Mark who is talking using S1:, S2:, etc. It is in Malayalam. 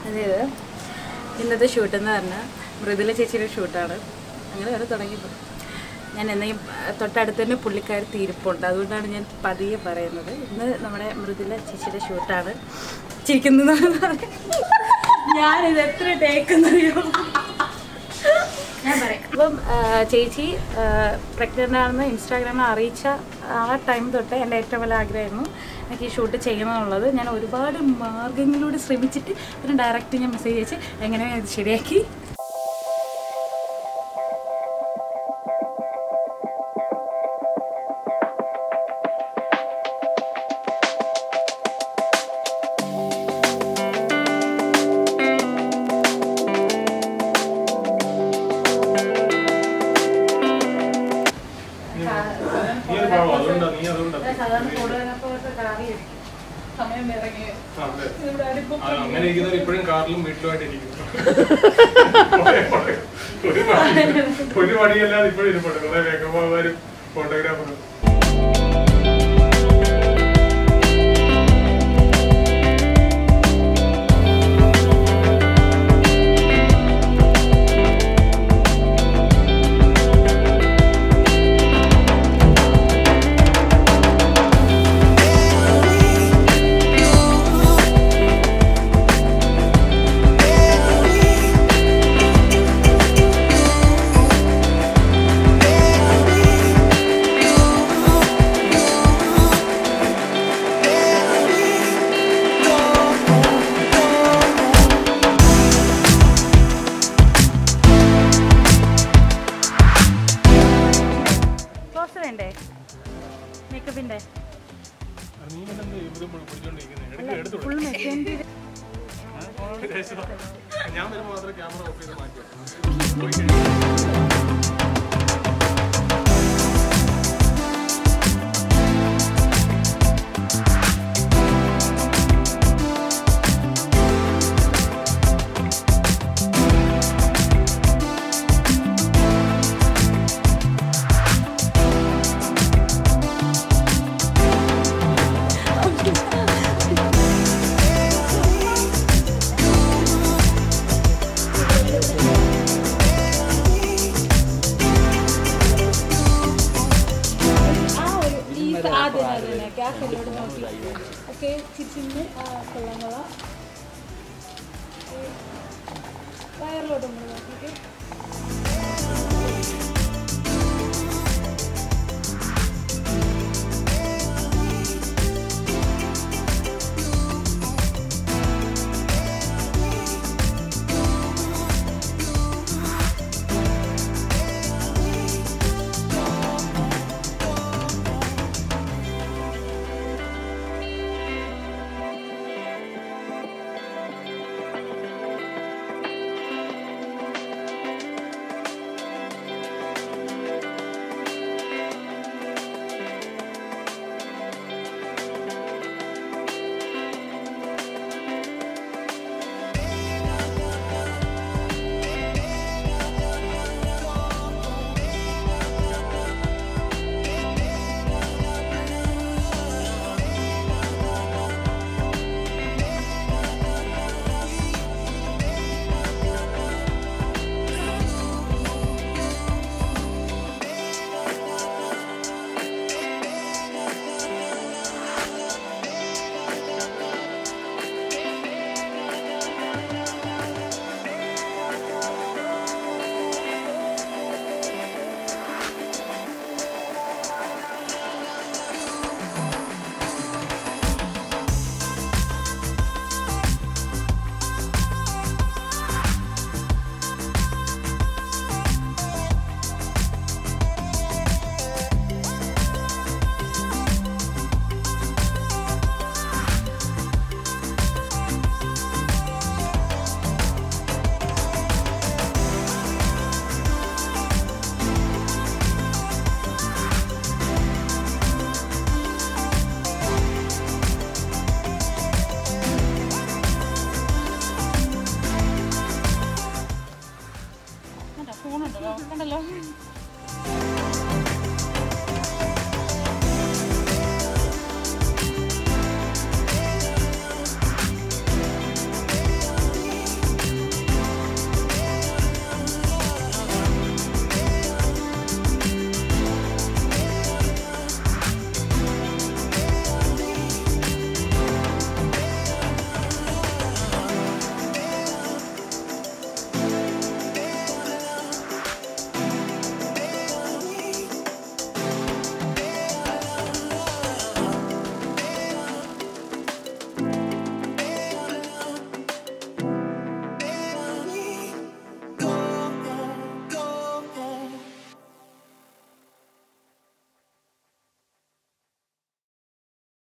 S1: അതായത് ഇന്നത്തെ ഷൂട്ട് എന്ന് പറഞ്ഞാൽ മൃദുല ചേച്ചിയുടെ ഷൂട്ടാണ് അങ്ങനെ വരെ തുടങ്ങിയപ്പോൾ ഞാൻ എന്നെയും തൊട്ടടുത്ത് തന്നെ പുള്ളിക്കാരി തീരുപ്പുണ്ട് അതുകൊണ്ടാണ് ഞാൻ പതിയെ പറയുന്നത് ഇന്ന് നമ്മുടെ മൃദുല ചേച്ചിയുടെ ഷൂട്ടാണ് ചിരിക്കുന്നത് ഞാനിത് എത്ര ടേക്കുന്നറിയോ ഞാൻ പറയാം അപ്പം ആ, ചേച്ചി പ്രഗ്നൻ്റ് ആണെന്ന് ഇൻസ്റ്റാഗ്രാമിൽ അറിയിച്ച ആ ടൈം തൊട്ട് എൻ്റെ ഏറ്റവും വലിയ ആഗ്രഹമായിരുന്നു എനിക്ക് ഈ ഷൂട്ട് ചെയ്യണമെന്നുള്ളത് ഞാൻ ഒരുപാട് മാർഗങ്ങളിലൂടെ ശ്രമിച്ചിട്ട് പിന്നെ ഡയറക്റ്റ് ഞാൻ മെസ്സേജ് അയച്ച് എങ്ങനെയോ ഇത് ശരിയാക്കി
S2: നീ ഒരു പാവം അതുകൊണ്ടാ നീ അതുകൊണ്ടാ
S1: സാധാരണ കൂടുതലൊക്കെ കാറി സമയം ഇറങ്ങി
S2: ആ, അതെ.
S1: ഇവിടെ അടുപ്പം
S2: ആ, അങ്ങനെ ഇരിക്കുന്നവർ ഇപ്പോഴും കാറിലും വീട്ടിലുമായിട്ട് ഇരിക്കുന്നു കുറേ, കുറേ. ഒരു പണി- ഒരു പണിയല്ലാതെ ഇപ്പോഴും ഇരിപ്പുണ്ട് കുറെ മേക്കപ്പുകാരും ഫോട്ടോഗ്രാഫറും
S1: ക്ലോസ് വേണ്ടേ മേക്കപ്പിൻ്റെ
S2: നീ ഇങ്ങനെ ഇവരും പിടിച്ചോണ്ടിരിക്കുന്നത് എടുത്ത് എടുത്തു
S1: ഫുൾ മെസ്സേജ്
S2: ഞാൻ വരുമ്പോൾ മാത്രം ക്യാമറ ഓഫ് ചെയ്ത് മാറ്റി പോയി കഴിഞ്ഞു
S1: ആ ഒരു ഈ ആദ്യം തന്നെ ഗ്യാസ് എന്നോട് നോക്കി ഓക്കെ ചിരിച്ചിന്ന് ആ കൊള്ളാം കൊള്ളാം വയറിലോട്ട് നമ്മൾ നോക്കിയിട്ട് ഫോണുണ്ടല്ലോ കണ്ടല്ലോ